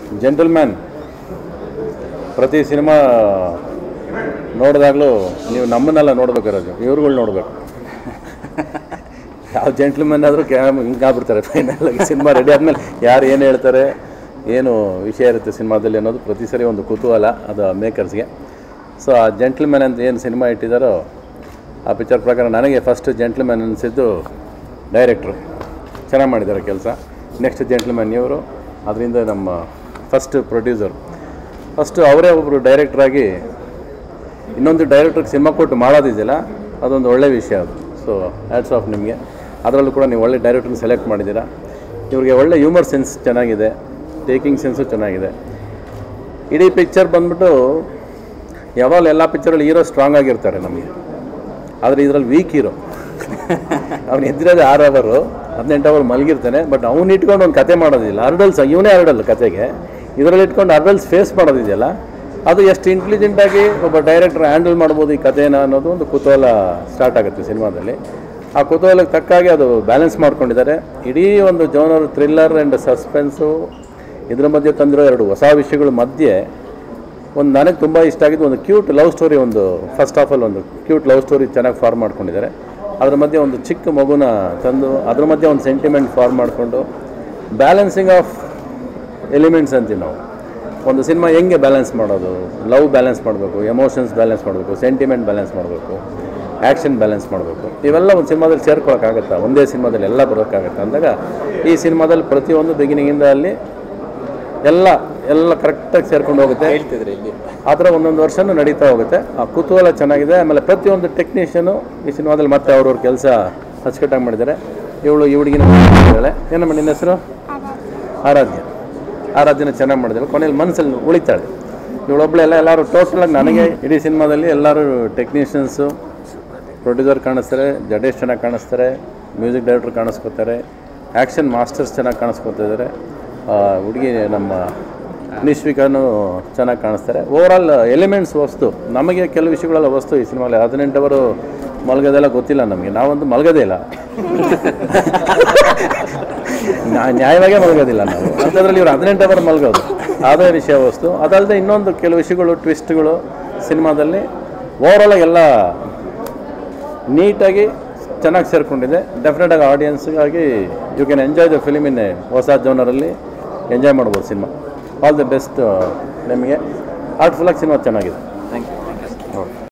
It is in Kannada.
ಜೆಂಟಲ್ಮ್ಯಾನ್ ಪ್ರತಿ ಸಿನಿಮಾ ನೋಡಿದಾಗಲೂ ನೀವು ನಮ್ಮನ್ನೆಲ್ಲ ನೋಡ್ಬೇಕಾರದು ಇವ್ರುಗಳು ನೋಡ್ಬೇಕು ಯಾವ ಜೆಂಟ್ಲ್ಮನ್ ಆದರೂ ಕ್ಯಾಮ್ ಹಿಂಗಾಗ್ಬಿಡ್ತಾರೆ ಫೈನಲ್ ಸಿನಿಮಾ ರೆಡಿ ಆದಮೇಲೆ ಯಾರು ಏನು ಹೇಳ್ತಾರೆ ಏನು ವಿಷಯ ಇರುತ್ತೆ ಸಿನಿಮಾದಲ್ಲಿ ಅನ್ನೋದು ಪ್ರತಿ ಸರಿ ಒಂದು ಕುತೂಹಲ ಅದು ಮೇಕರ್ಸ್ಗೆ ಸೊ ಆ ಜೆಂಟ್ಲ್ಮ್ಯಾನ್ ಅಂತ ಏನು ಸಿನಿಮಾ ಇಟ್ಟಿದ್ದಾರೋ ಆ ಪಿಕ್ಚರ್ ಪ್ರಕಾರ ನನಗೆ ಫಸ್ಟ್ ಜೆಂಟ್ಲ್ಮ್ಯಾನ್ ಅನಿಸಿದ್ದು ಡೈರೆಕ್ಟ್ರು ಚೆನ್ನಾಗಿ ಮಾಡಿದ್ದಾರೆ ಕೆಲಸ ನೆಕ್ಸ್ಟ್ ಜೆಂಟ್ಲ್ಮ್ಯಾನ್ ಇವರು ಅದರಿಂದ ನಮ್ಮ ಫಸ್ಟ್ ಪ್ರೊಡ್ಯೂಸರ್ ಫಸ್ಟು ಅವರೇ ಒಬ್ಬರು ಡೈರೆಕ್ಟ್ರಾಗಿ ಇನ್ನೊಂದು ಡೈರೆಕ್ಟ್ರಿಗೆ ಸಿನಿಮಾ ಕೊಟ್ಟು ಮಾಡೋದಿದೆಯಲ್ಲ ಅದೊಂದು ಒಳ್ಳೆಯ ವಿಷಯ ಅದು ಸೊ ಹ್ಯಾಟ್ಸ್ ಆಫ್ ನಿಮಗೆ ಅದರಲ್ಲೂ ಕೂಡ ನೀವು ಒಳ್ಳೆ ಡೈರೆಕ್ಟ್ರನ್ನ ಸೆಲೆಕ್ಟ್ ಮಾಡಿದ್ದೀರಾ ಇವ್ರಿಗೆ ಒಳ್ಳೆ ಹ್ಯೂಮರ್ ಸೆನ್ಸ್ ಚೆನ್ನಾಗಿದೆ ಟೇಕಿಂಗ್ ಸೆನ್ಸು ಚೆನ್ನಾಗಿದೆ ಇಡೀ ಪಿಕ್ಚರ್ ಬಂದ್ಬಿಟ್ಟು ಯಾವಾಗಲೂ ಎಲ್ಲ ಪಿಕ್ಚರಲ್ಲಿ ಹೀರೋ ಸ್ಟ್ರಾಂಗ್ ಆಗಿರ್ತಾರೆ ನಮಗೆ ಆದರೆ ಇದರಲ್ಲಿ ವೀಕ್ ಹೀರೋ ಅವ್ನು ಎದ್ದಿರೋದು ಆರು ಅವರು ಹದಿನೆಂಟು ಅವರ್ ಮಲಗಿರ್ತಾನೆ ಬಟ್ ಅವ್ನು ಇಟ್ಕೊಂಡು ಒಂದು ಕತೆ ಮಾಡೋದಿಲ್ಲ ಅರ್ಡಲ್ಸ್ ಇವನೇ ಅರ್ಡಲ್ ಕತೆಗೆ ಇದರಲ್ಲಿ ಇಟ್ಕೊಂಡು ಅರ್ಡಲ್ಸ್ ಫೇಸ್ ಮಾಡೋದಿದೆಯಲ್ಲ ಅದು ಎಷ್ಟು ಇಂಟೆಲಿಜೆಂಟಾಗಿ ಒಬ್ಬ ಡೈರೆಕ್ಟರ್ ಹ್ಯಾಂಡಲ್ ಮಾಡ್ಬೋದು ಈ ಕಥೆನ ಅನ್ನೋದು ಒಂದು ಕುತೂಹಲ ಸ್ಟಾರ್ಟ್ ಆಗುತ್ತೆ ಸಿನಿಮಾದಲ್ಲಿ ಆ ಕುತೂಹಲಕ್ಕೆ ತಕ್ಕಾಗಿ ಅದು ಬ್ಯಾಲೆನ್ಸ್ ಮಾಡ್ಕೊಂಡಿದ್ದಾರೆ ಇಡೀ ಒಂದು ಜೋನರ್ ಥ್ರಿಲ್ಲರ್ ಆ್ಯಂಡ್ ಸಸ್ಪೆನ್ಸು ಇದ್ರ ಮಧ್ಯೆ ತಂದಿರೋ ಎರಡು ಹೊಸ ವಿಷಯಗಳ ಮಧ್ಯೆ ಒಂದು ನನಗೆ ತುಂಬ ಇಷ್ಟ ಆಗಿದ್ದು ಒಂದು ಕ್ಯೂಟ್ ಲವ್ ಸ್ಟೋರಿ ಒಂದು ಫಸ್ಟ್ ಆಫ್ ಆಲ್ ಒಂದು ಕ್ಯೂಟ್ ಲವ್ ಸ್ಟೋರಿ ಚೆನ್ನಾಗಿ ಫಾರ್ಮ್ ಮಾಡ್ಕೊಂಡಿದ್ದಾರೆ ಅದ್ರ ಮಧ್ಯೆ ಒಂದು ಚಿಕ್ಕ ಮಗುನ ತಂದು ಅದ್ರ ಮಧ್ಯೆ ಒಂದು ಸೆಂಟಿಮೆಂಟ್ ಫಾರ್ಮ್ ಮಾಡಿಕೊಂಡು ಬ್ಯಾಲೆನ್ಸಿಂಗ್ ಆಫ್ ಎಲಿಮೆಂಟ್ಸ್ ಅಂತೀವಿ ನಾವು ಒಂದು ಸಿನಿಮಾ ಹೆಂಗೆ ಬ್ಯಾಲೆನ್ಸ್ ಮಾಡೋದು ಲವ್ ಬ್ಯಾಲೆನ್ಸ್ ಮಾಡಬೇಕು ಎಮೋಷನ್ಸ್ ಬ್ಯಾಲೆನ್ಸ್ ಮಾಡಬೇಕು ಸೆಂಟಿಮೆಂಟ್ ಬ್ಯಾಲೆನ್ಸ್ ಮಾಡಬೇಕು ಆ್ಯಕ್ಷನ್ ಬ್ಯಾಲೆನ್ಸ್ ಮಾಡಬೇಕು ಇವೆಲ್ಲ ಒಂದು ಸಿನಿಮಾದಲ್ಲಿ ಸೇರ್ಕೊಳಕ್ಕಾಗತ್ತಾ ಒಂದೇ ಸಿನಿಮಾದಲ್ಲಿ ಎಲ್ಲ ಬರೋಕ್ಕಾಗತ್ತಾ ಅಂದಾಗ ಈ ಸಿನಿಮಾದಲ್ಲಿ ಪ್ರತಿಯೊಂದು ಬಿಗಿನಿಂಗಿಂದ ಅಲ್ಲಿ ಎಲ್ಲ ಎಲ್ಲ ಕರೆಕ್ಟಾಗಿ ಸೇರ್ಕೊಂಡು ಹೋಗುತ್ತೆ ಹೇಳ್ತಿದ್ರೆ ಇಲ್ಲಿ ಆ ಥರ ಒಂದೊಂದು ವರ್ಷನೂ ನಡೀತಾ ಹೋಗುತ್ತೆ ಆ ಕುತೂಹಲ ಚೆನ್ನಾಗಿದೆ ಆಮೇಲೆ ಪ್ರತಿಯೊಂದು ಟೆಕ್ನಿಷಿಯನು ಈ ಸಿನಿಮಾದಲ್ಲಿ ಮತ್ತೆ ಅವ್ರವ್ರ ಕೆಲಸ ಅಚ್ಚುಕಟ್ಟಾಗಿ ಮಾಡಿದ್ದಾರೆ ಇವಳು ಈ ಹುಡುಗಿನ ಮಾಡಿದ್ದಾಳೆ ಏನಮ್ಮ ನಿನ್ನ ಹೆಸರು ಆರಾಧ್ಯ ಆರಾಧ್ಯನ ಚೆನ್ನಾಗಿ ಮಾಡಿದ್ದಾಳೆ ಕೊನೆಯಲ್ಲಿ ಮನಸ್ಸಲ್ಲಿ ಉಳಿತಾಳೆ ಇವಳೊಬ್ಳೆಲ್ಲ ಎಲ್ಲರೂ ಟೋಟಲಾಗಿ ನನಗೆ ಇಡೀ ಸಿನಿಮಾದಲ್ಲಿ ಎಲ್ಲರೂ ಟೆಕ್ನಿಷಿಯನ್ಸು ಪ್ರೊಡ್ಯೂಸರ್ ಕಾಣಿಸ್ತಾರೆ ಜಡೇಶ್ ಚೆನ್ನಾಗಿ ಕಾಣಿಸ್ತಾರೆ ಮ್ಯೂಸಿಕ್ ಡೈರೆಕ್ಟರ್ ಕಾಣಿಸ್ಕೊತಾರೆ ಆ್ಯಕ್ಷನ್ ಮಾಸ್ಟರ್ಸ್ ಚೆನ್ನಾಗಿ ಕಾಣಿಸ್ಕೊತಾ ಇದ್ದಾರೆ ಹುಡುಗಿ ನಮ್ಮ ನಿಶ್ವಿಕಾನು ಚೆನ್ನಾಗಿ ಕಾಣಿಸ್ತಾರೆ ಓವರಾಲ್ ಎಲಿಮೆಂಟ್ಸ್ ವಸ್ತು ನಮಗೆ ಕೆಲವು ವಿಷಯಗಳೆಲ್ಲ ವಸ್ತು ಈ ಸಿನಿಮಾಲಿ ಹದಿನೆಂಟು ಅವರು ಮಲಗೋದೆಲ್ಲ ಗೊತ್ತಿಲ್ಲ ನಮಗೆ ನಾವಂತೂ ಮಲಗೋದೇ ಇಲ್ಲ ನಾ- ನ್ಯಾಯವಾಗೇ ಮಲಗೋದಿಲ್ಲ ನಾವು ಅಂಥದ್ರಲ್ಲಿ ಇವ್ರು ಹದಿನೆಂಟು ಅವರ್ ಮಲಗೋದು ಅದೇ ವಿಷಯ ವಸ್ತು ಅದಲ್ಲದೆ ಇನ್ನೊಂದು ಕೆಲವು ವಿಷಯಗಳು ಟ್ವಿಸ್ಟ್ಗಳು ಸಿನಿಮಾದಲ್ಲಿ ಓವರಾಲ್ ಎಲ್ಲ ನೀಟಾಗಿ ಚೆನ್ನಾಗಿ ಸೇರಿಕೊಂಡಿದೆ ಡೆಫಿನೆಟಾಗಿ ಆಡಿಯನ್ಸ್ಗಾಗಿ you can enjoy the film in ಹೊಸ ಜೋನರಲ್ಲಿ ಎಂಜಾಯ್ ಮಾಡ್ಬೋದು ಸಿನಿಮಾ ಆಲ್ ದಿ ಬೆಸ್ಟ್ ನಿಮಗೆ ಆರ್ಟ್ಫುಲ್ಲಾಗಿ ಸಿನಿಮಾ ಚೆನ್ನಾಗಿದೆ ಥ್ಯಾಂಕ್ ಯು